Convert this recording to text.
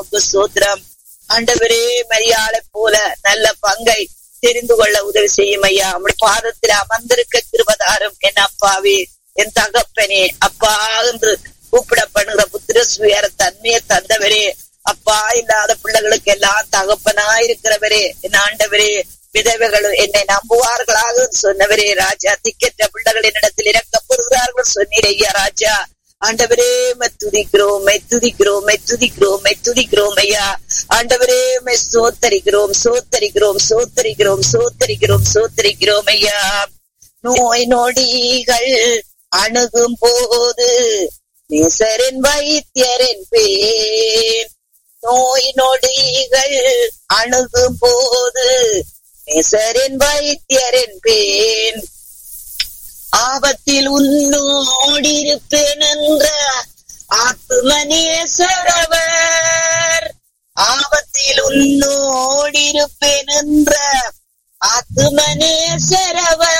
உமக்கு சூத்திரம் ஆண்டவரே மரியாதை போல நல்ல பங்கை தெரிந்து கொள்ள உதவி செய்யும் ஐயா உங்களுடைய பாதத்தில் அமர்ந்திருக்க கிருபதாரும் என் அப்பாவே என் தகப்பனே அப்பா என்று கூப்பிடப்படுகிற புத்திர சுயர தன்மையை தந்தவரே அப்பா இல்லாத பிள்ளைகளுக்கு எல்லாம் தகப்பனா இருக்கிறவரே என் ஆண்டவரே விதவைகள் என்னை நம்புவார்களாக சொன்னவரே ராஜா திக்கற்ற பிள்ளைகள் என்னிடத்தில் இறக்கப்படுகிறார்கள் சொன்னீர் ஐயா ராஜா ஆண்டவரே துதிக்கிறோம் மை துதிக்கிறோம் மை துதிக்கிறோம் மை துதிக்கிறோம் ஐயா ஆண்டவரே மை சோத்தரிக்கிறோம் சோத்தரிக்கிறோம் சோத்தரிக்கிறோம் சோத்தரிக்கிறோம் சோத்தரிக்கிறோம் ஐயா நோய் நொடிகள் அணுகும் போது நேசரின் வைத்தியரின் பேர் நோய் நொடிகள் அணுகும் போது நேசரின் வைத்தியரின் பேன் ஆபத்தில் உன்னோடிருப்பேன் என்ற ஆத்துமனேசரவர் ஆபத்தில் உன்னோடிருப்பேன் என்ற ஆத்துமனேசரவர்